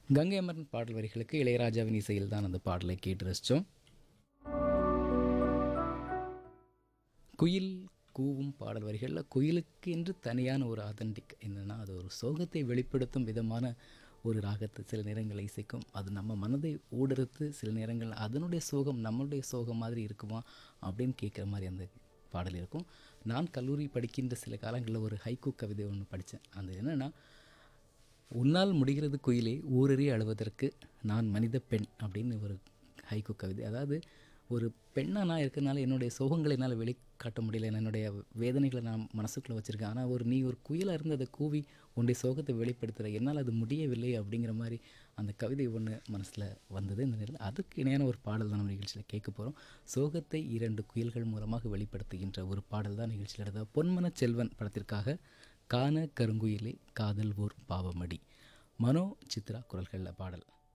கங்கை அமரன் பாடல் வரிகளுக்கு இளையராஜாவின் இசையில் தான் அந்த பாடலை கேட்டு ரசித்தோம் குயில் கூவும் பாடல் வரிகளில் குயிலுக்கு என்று தனியான ஒரு ஆதன்டிக் என்னென்னா அது ஒரு சோகத்தை வெளிப்படுத்தும் விதமான ஒரு ராகத்தை சில நேரங்கள் இசைக்கும் அது நம்ம மனதை ஊடுருத்து சில நேரங்கள் அதனுடைய சோகம் நம்மளுடைய சோகம் மாதிரி இருக்குமா அப்படின்னு கேட்குற மாதிரி அந்த பாடல் இருக்கும் நான் கல்லூரி படிக்கின்ற சில காலங்களில் ஒரு ஹைக்கூ கவிதை ஒன்று படித்தேன் அது என்னென்னா உன்னால் முடிகிறது குயிலே ஊரறி அழுவதற்கு நான் மனித பெண் அப்படின்னு ஒரு ஹைக்கூ கவிதை அதாவது ஒரு பெண்ணாக நான் இருக்கிறனால என்னுடைய சோகங்களை என்னால் வெளிக்காட்ட முடியல என்னுடைய வேதனைகளை நான் மனசுக்குள்ளே வச்சுருக்கேன் ஆனால் ஒரு நீ ஒரு குயிலாக இருந்து அதை கூவி உன்னுடைய சோகத்தை வெளிப்படுத்துகிற என்னால் அது முடியவில்லை அப்படிங்கிற மாதிரி அந்த கவிதை ஒன்று மனசில் வந்தது இந்த நேரத்தில் அதுக்கு இணையான ஒரு பாடல் தான் நம்ம நிகழ்ச்சியில் கேட்க போகிறோம் சோகத்தை இரண்டு குயில்கள் மூலமாக வெளிப்படுத்துகின்ற ஒரு பாடல் தான் நிகழ்ச்சியில் எடுத்த பொன்மன செல்வன் படத்திற்காக கான கருங்குயிலே காதல் ஓர் பாவமடி மனோ சித்ரா குரல்களில் பாடல்